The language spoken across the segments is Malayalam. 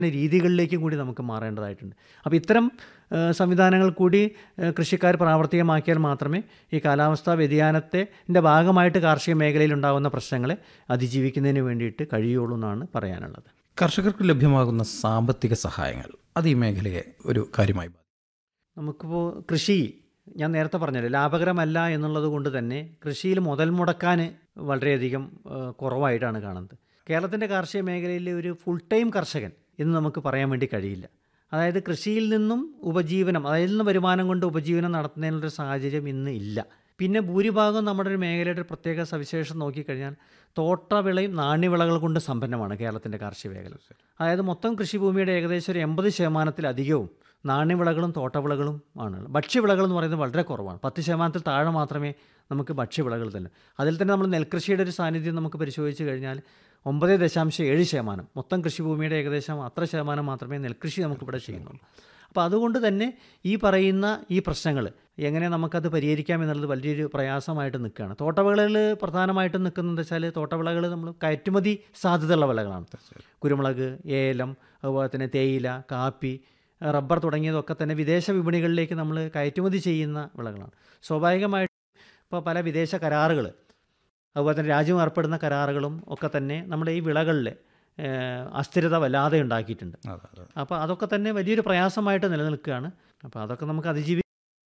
രീതികളിലേക്കും കൂടി നമുക്ക് മാറേണ്ടതായിട്ടുണ്ട് അപ്പോൾ ഇത്തരം ആ, സംവിധാനങ്ങൾ കൂടി ആ, കൃഷിക്കാർ പ്രാവർത്തികമാക്കിയാൽ മാത്രമേ ഈ കാലാവസ്ഥാ വ്യതിയാനത്തെ ൻ്റെ ഭാഗമായിട്ട് കാർഷിക മേഖലയിൽ ഉണ്ടാകുന്ന പ്രശ്നങ്ങളെ അതിജീവിക്കുന്നതിന് വേണ്ടിയിട്ട് കഴിയുള്ളൂ എന്നാണ് പറയാനുള്ളത് കർഷകർക്ക് ലഭ്യമാകുന്ന സാമ്പത്തിക സഹായങ്ങൾ അത് ഈ മേഖലയെ ഒരു കാര്യമായി ബാധിക്കും നമുക്കിപ്പോൾ കൃഷി ഞാൻ നേരത്തെ പറഞ്ഞല്ലോ ലാഭകരമല്ല എന്നുള്ളത് കൊണ്ട് തന്നെ കൃഷിയിൽ മുതൽ മുടക്കാൻ വളരെയധികം ആ, കുറവായിട്ടാണ് കാണുന്നത് കേരളത്തിൻ്റെ കാർഷിക മേഖലയിലെ ഒരു ഫുൾ ടൈം കർഷകൻ എന്ന് നമുക്ക് പറയാൻ വേണ്ടി കഴിയില്ല അതായത് കൃഷിയിൽ നിന്നും ഉപജീവനം അതായത് നിന്ന് വരുമാനം കൊണ്ട് ഉപജീവനം നടത്തുന്നതിനുള്ളൊരു സാഹചര്യം ഇന്ന് ഇല്ല പിന്നെ ഭൂരിഭാഗം നമ്മുടെ ഒരു മേഖലയുടെ ഒരു പ്രത്യേക സവിശേഷത നോക്കിക്കഴിഞ്ഞാൽ തോട്ടവിളയും നാണ്യവിളകൾ കൊണ്ട് സമ്പന്നമാണ് കേരളത്തിൻ്റെ കാർഷിക മേഖല അതായത് മൊത്തം കൃഷിഭൂമിയുടെ ഏകദേശം ഒരു എൺപത് ശതമാനത്തിലധികവും നാണ്യവിളകളും തോട്ടവിളകളും ആണ് ഭക്ഷ്യവിളകൾ എന്ന് പറയുന്നത് വളരെ കുറവാണ് പത്ത് ശതമാനത്തിൽ താഴെ മാത്രമേ നമുക്ക് ഭക്ഷ്യവിളകൾ തന്നെ അതിൽ തന്നെ നമ്മൾ നെൽകൃഷിയുടെ ഒരു സാന്നിധ്യം നമുക്ക് പരിശോധിച്ച് കഴിഞ്ഞാൽ ഒമ്പത് ദശാംശം ഏഴ് ശതമാനം മൊത്തം കൃഷിഭൂമിയുടെ ഏകദേശം അത്ര ശതമാനം മാത്രമേ നെൽകൃഷി നമുക്കിവിടെ ചെയ്യുന്നുള്ളൂ അപ്പോൾ അതുകൊണ്ട് തന്നെ ഈ പറയുന്ന ഈ പ്രശ്നങ്ങൾ എങ്ങനെ നമുക്കത് പരിഹരിക്കാം എന്നുള്ളത് വലിയൊരു പ്രയാസമായിട്ട് നിൽക്കുകയാണ് തോട്ടവിളകൾ പ്രധാനമായിട്ടും നിൽക്കുന്നത് വെച്ചാൽ തോട്ടവിളകൾ നമ്മൾ കയറ്റുമതി സാധ്യതയുള്ള വിളകളാണ് കുരുമുളക് ഏലം അതുപോലെ തന്നെ തേയില കാപ്പി റബ്ബർ തുടങ്ങിയതൊക്കെ തന്നെ വിദേശ വിപണികളിലേക്ക് നമ്മൾ കയറ്റുമതി ചെയ്യുന്ന വിളകളാണ് സ്വാഭാവികമായിട്ട് ഇപ്പോൾ പല വിദേശ കരാറുകൾ അതുപോലെ തന്നെ രാജ്യം ഏർപ്പെടുന്ന കരാറുകളും ഒക്കെ തന്നെ നമ്മുടെ ഈ വിളകളിൽ അസ്ഥിരത വല്ലാതെ ഉണ്ടാക്കിയിട്ടുണ്ട് അതെ അതെ അപ്പോൾ അതൊക്കെ തന്നെ വലിയൊരു പ്രയാസമായിട്ട് നിലനിൽക്കുകയാണ് അപ്പോൾ അതൊക്കെ നമുക്ക് അതിജീവി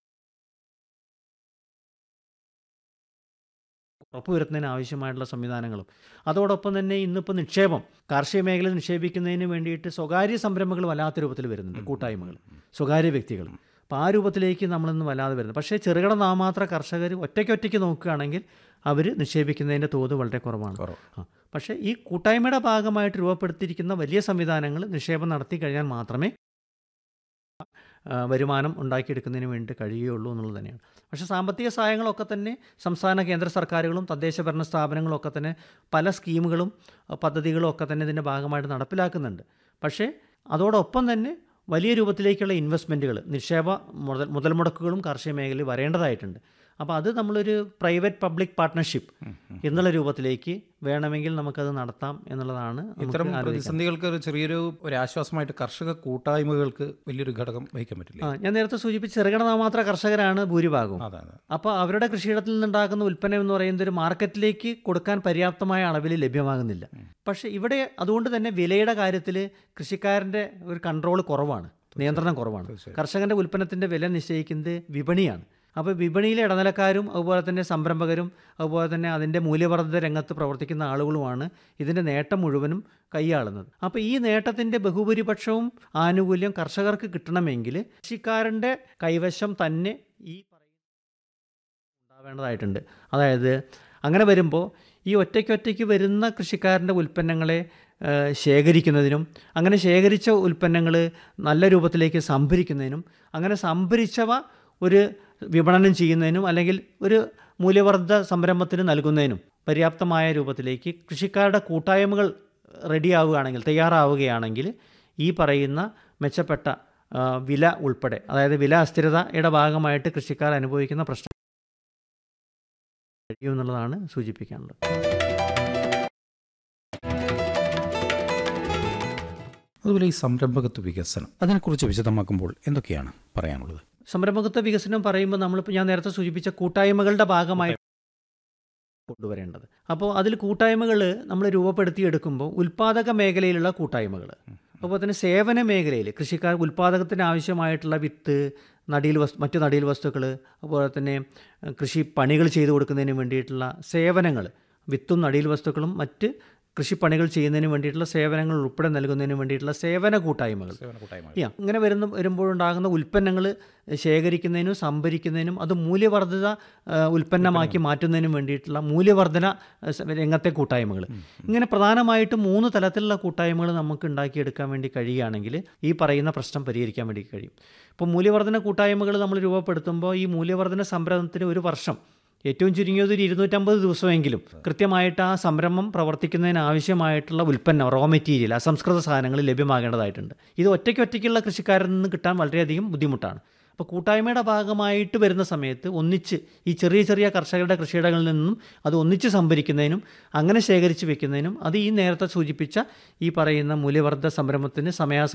ഉറപ്പുവരുത്തുന്നതിന് ആവശ്യമായിട്ടുള്ള സംവിധാനങ്ങളും അതോടൊപ്പം തന്നെ ഇന്നിപ്പോൾ നിക്ഷേപം കാർഷിക മേഖലയിൽ നിക്ഷേപിക്കുന്നതിന് വേണ്ടിയിട്ട് സ്വകാര്യ സംരംഭങ്ങൾ വല്ലാത്ത രൂപത്തിൽ വരുന്നുണ്ട് കൂട്ടായ്മകൾ സ്വകാര്യ വ്യക്തികൾ അപ്പോൾ ആ രൂപത്തിലേക്ക് നമ്മളിന്ന് വല്ലാതെ വരുന്നത് പക്ഷേ ചെറുകിട നാമാത്ര കർഷകർ ഒറ്റയ്ക്കൊറ്റയ്ക്ക് നോക്കുകയാണെങ്കിൽ അവർ നിക്ഷേപിക്കുന്നതിൻ്റെ തോത് വളരെ കുറവാണ് കുറവ്. ആ പക്ഷേ ഈ കൂട്ടായ്മയുടെ ഭാഗമായിട്ട് രൂപപ്പെടുത്തിയിരിക്കുന്ന വലിയ സംവിധാനങ്ങൾ നിക്ഷേപം നടത്തി കഴിഞ്ഞാൽ മാത്രമേ ആ, വരുമാനം ഉണ്ടാക്കിയെടുക്കുന്നതിന് വേണ്ടി കഴിയുകയുള്ളൂ എന്നുള്ളത് തന്നെയാണ് പക്ഷേ സാമ്പത്തിക സഹായങ്ങളൊക്കെ തന്നെ സംസ്ഥാന കേന്ദ്ര സർക്കാരുകളും തദ്ദേശ ഭരണ സ്ഥാപനങ്ങളും ഒക്കെ തന്നെ പല സ്കീമുകളും ആ, പദ്ധതികളും ഒക്കെ തന്നെ ഇതിൻ്റെ ഭാഗമായിട്ട് നടപ്പിലാക്കുന്നുണ്ട് പക്ഷേ അതോടൊപ്പം തന്നെ വലിയ രൂപത്തിലേക്കുള്ള ഇൻവെസ്റ്റ്മെൻറ്റുകൾ നിക്ഷേപ മുതൽ മുതൽ മുടക്കുകളും കാർഷിക മേഖലയിൽ വരേണ്ടതായിട്ടുണ്ട് അപ്പോൾ അത് നമ്മളൊരു പ്രൈവറ്റ് പബ്ലിക് പാർട്ട്ണർഷിപ്പ് എന്നുള്ള രൂപത്തിലേക്ക് വേണമെങ്കിൽ നമുക്കത് നടത്താം എന്നുള്ളതാണ് നമുക്ക് ഇത്തരം ആലോചിക്കാൻ. പ്രതിസന്ധികൾക്ക് ഒരു ചെറിയൊരു ഒരു ആശ്വാസമായിട്ട് കർഷക കൂട്ടായ്മകൾക്ക് വലിയൊരു ഘടകം വഹിക്കാൻ പറ്റില്ല ആ ഞാൻ നേരത്തെ സൂചിപ്പിച്ച ചെറുകിട നാമാത്ര കർഷകരാണ് ഭൂരിഭാഗവും അതെ അതെ അപ്പോൾ അവരുടെ കൃഷിയിടത്തിൽ നിന്നുണ്ടാക്കുന്ന ഉൽപ്പന്നം എന്ന് പറയുന്നത് ഒരു മാർക്കറ്റിലേക്ക് കൊടുക്കാൻ പര്യാപ്തമായ അളവിൽ ലഭ്യമാകുന്നില്ല പക്ഷേ ഇവിടെ അതുകൊണ്ട് തന്നെ വിലയുടെ കാര്യത്തിൽ കൃഷിക്കാരൻ്റെ ഒരു കൺട്രോൾ കുറവാണ് നിയന്ത്രണം കുറവാണ് കർഷകൻ്റെ ഉൽപ്പന്നത്തിൻ്റെ വില നിശ്ചയിക്കുന്നത് വിപണിയാണ് അപ്പോൾ വിപണിയിലെ ഇടനിലക്കാരും അതുപോലെ തന്നെ സംരംഭകരും അതുപോലെ തന്നെ അതിൻ്റെ മൂല്യവർദ്ധിത രംഗത്ത് പ്രവർത്തിക്കുന്ന ആളുകളുമാണ് ഇതിൻ്റെ നേട്ടം മുഴുവനും കൈയാളുന്നത് അപ്പോൾ ഈ നേട്ടത്തിൻ്റെ ബഹുഭൂരിപക്ഷവും ആനുകൂല്യം കർഷകർക്ക് കിട്ടണമെങ്കിൽ കൃഷിക്കാരൻ്റെ കൈവശം തന്നെ ഈ ഉണ്ടാവേണ്ടതായിട്ടുണ്ട് അതായത് അങ്ങനെ വരുമ്പോൾ ഈ ഒറ്റയ്ക്കൊറ്റയ്ക്ക് വരുന്ന കൃഷിക്കാരൻ്റെ ഉൽപ്പന്നങ്ങളെ ആ, ശേഖരിക്കുന്നതിനും അങ്ങനെ ശേഖരിച്ച ഉൽപ്പന്നങ്ങൾ നല്ല രൂപത്തിലേക്ക് സംഭരിക്കുന്നതിനും അങ്ങനെ സംഭരിച്ചവ ഒരു വിപണനം ചെയ്യുന്നതിനും അല്ലെങ്കിൽ ഒരു മൂല്യവർദ്ധിത സംരംഭത്തിന് നൽകുന്നതിനും പര്യാപ്തമായ രൂപത്തിലേക്ക് കൃഷിക്കാരുടെ കൂട്ടായ്മകൾ റെഡിയാവുകയാണെങ്കിൽ തയ്യാറാവുകയാണെങ്കിൽ ഈ പറയുന്ന മെച്ചപ്പെട്ട ആ, വില ഉൾപ്പെടെ അതായത് വില അസ്ഥിരതയുടെ ഭാഗമായിട്ട് കൃഷിക്കാർ അനുഭവിക്കുന്ന പ്രശ്നം കഴിയുമെന്നുള്ളതാണ് സൂചിപ്പിക്കാനുള്ളത് അതുപോലെ ഈ സംരംഭകത്വ വികസനം അതിനെക്കുറിച്ച് വിശദമാക്കുമ്പോൾ എന്തൊക്കെയാണ് പറയാനുള്ളത് സംരംഭകത്വ വികസനം പറയുമ്പോൾ നമ്മളിപ്പോൾ ഞാൻ നേരത്തെ സൂചിപ്പിച്ച കൂട്ടായ്മകളുടെ ഭാഗമായി കൊണ്ടുവരേണ്ടത് അപ്പോൾ അതിൽ കൂട്ടായ്മകൾ നമ്മൾ രൂപപ്പെടുത്തിയെടുക്കുമ്പോൾ ഉൽപ്പാദക മേഖലയിലുള്ള കൂട്ടായ്മകൾ അതുപോലെ തന്നെ സേവന മേഖലയിൽ കൃഷിക്കാർ ഉൽപ്പാദകത്തിന് ആവശ്യമായിട്ടുള്ള വിത്ത് നടീൽ വസ്തു മറ്റു നടീൽ വസ്തുക്കൾ അതുപോലെ തന്നെ അഹ്, കൃഷി പണികൾ ചെയ്തു കൊടുക്കുന്നതിന് വേണ്ടിയിട്ടുള്ള സേവനങ്ങൾ വിത്തും നടീൽ വസ്തുക്കളും മറ്റ് കൃഷിപ്പണികൾ ചെയ്യുന്നതിന് വേണ്ടിയിട്ടുള്ള സേവനങ്ങൾ ഉൾപ്പെടെ നൽകുന്നതിന് വേണ്ടിയിട്ടുള്ള സേവന കൂട്ടായ്മകൾ യാ ഇങ്ങനെ വരുന്ന വരുമ്പോഴുണ്ടാകുന്ന ഉൽപ്പന്നങ്ങൾ ശേഖരിക്കുന്നതിനും സംഭരിക്കുന്നതിനും അത് മൂല്യവർദ്ധിത ആ, ഉൽപ്പന്നമാക്കി മാറ്റുന്നതിനും വേണ്ടിയിട്ടുള്ള മൂല്യവർദ്ധന ആ, സ- രംഗത്തെ കൂട്ടായ്മകൾ ഇങ്ങനെ പ്രധാനമായിട്ടും മൂന്ന് തലത്തിലുള്ള കൂട്ടായ്മകൾ നമുക്ക് ഉണ്ടാക്കിയെടുക്കാൻ വേണ്ടി കഴിയുകയാണെങ്കിൽ ഈ പറയുന്ന പ്രശ്നം പരിഹരിക്കാൻ വേണ്ടി കഴിയും ഇപ്പോൾ മൂല്യവർദ്ധന കൂട്ടായ്മകൾ നമ്മൾ രൂപപ്പെടുത്തുമ്പോൾ ഈ മൂല്യവർദ്ധന സംരംഭത്തിന് ഒരു വർഷം ഏറ്റവും ചുരുങ്ങിയത് ഒരു ഇരുന്നൂറ്റമ്പത് ദിവസമെങ്കിലും കൃത്യമായിട്ട് ആ സംരംഭം പ്രവർത്തിക്കുന്നതിന് ആവശ്യമായിട്ടുള്ള ഉൽപ്പന്നം റോ മെറ്റീരിയൽ അസംസ്കൃത സാധനങ്ങൾ ലഭ്യമാകേണ്ടതായിട്ടുണ്ട് ഇത് ഒറ്റയ്ക്ക് ഒറ്റയ്ക്കുള്ള കൃഷിക്കാരിൽ നിന്ന് കിട്ടാൻ വളരെയധികം ബുദ്ധിമുട്ടാണ് അപ്പോൾ കൂട്ടായ്മയുടെ ഭാഗമായിട്ട് വരുന്ന സമയത്ത് ഒന്നിച്ച് ഈ ചെറിയ ചെറിയ കർഷകരുടെ കൃഷിയിടങ്ങളിൽ നിന്നും അത് ഒന്നിച്ച് സംഭരിക്കുന്നതിനും അങ്ങനെ ശേഖരിച്ച് വെക്കുന്നതിനും അത് ഈ നേരത്തെ സൂചിപ്പിച്ച ഈ പറയുന്ന മൂല്യവർദ്ധ സംരംഭത്തിന് സമയാസ